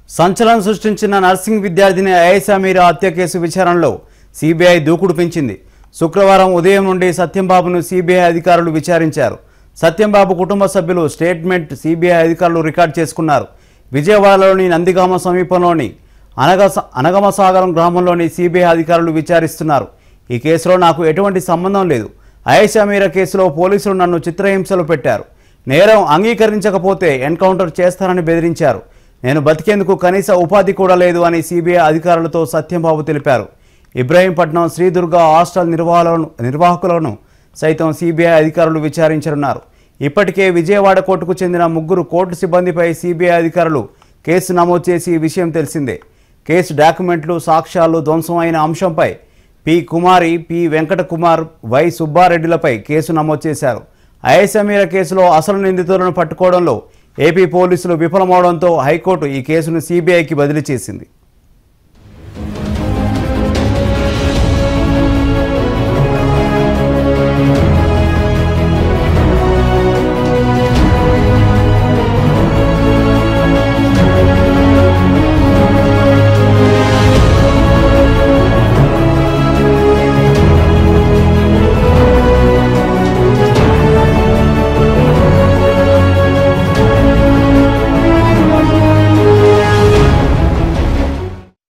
సంచలనం సృష్టించిన నర్సింగ్ విద్యార్థిని ఐఎస్ఆ మీరా హత్య కేసు విచారణలో సిబిఐ దూకుడు పెంచింది శుక్రవారం ఉదయం నుండి సత్యంబాబును సిబిఐ అధికారులు విచారించారు సత్యంబాబు కుటుంబ సభ్యులు స్టేట్మెంట్ సిబిఐ అధికారులు రికార్డ్ చేసుకున్నారు విజయవాడలోని నందిగామ సమీపంలోని అనగ అనగమసాగరం గ్రామంలోని సిబిఐ అధికారులు విచారిస్తున్నారు ఈ కేసులో నాకు ఎటువంటి సంబంధం లేదు ఐఎస్ఆ మీరా కేసులో పోలీసులు నన్ను చిత్రహింసలు పెట్టారు నేరం అంగీకరించకపోతే ఎన్కౌంటర్ చేస్తారని బెదిరించారు నేను బతికేందుకు కనీస ఉపాధి కూడా లేదు అని సిబిఐ అధికారులతో సత్యంబాబు తెలిపారు ఇబ్రహీంపట్నం శ్రీదుర్గ హాస్టల్ నిర్వాహకులను నిర్వాహకులను సైతం సిబిఐ అధికారులు విచారించనున్నారు ఇప్పటికే విజయవాడ కోర్టుకు చెందిన ముగ్గురు కోర్టు సిబ్బందిపై సిబిఐ అధికారులు కేసు నమోదు చేసి ఈ విషయం తెలిసిందే కేసు డాక్యుమెంట్లు సాక్ష్యాలు ధ్వంసం అయిన అంశంపై P Kumari P Venkata Kumar Y సుబ్బారెడ్డిలపై కేసు నమోదు చేశారు ఐఎస్ఎంఈల కేసులో అసలు నిందితులను పట్టుకోవడంలో ఏపీ పోలీసులు విఫలమవడంతో హైకోర్టు ఈ కేసును సిబిఐకి బదిలీ చేసింది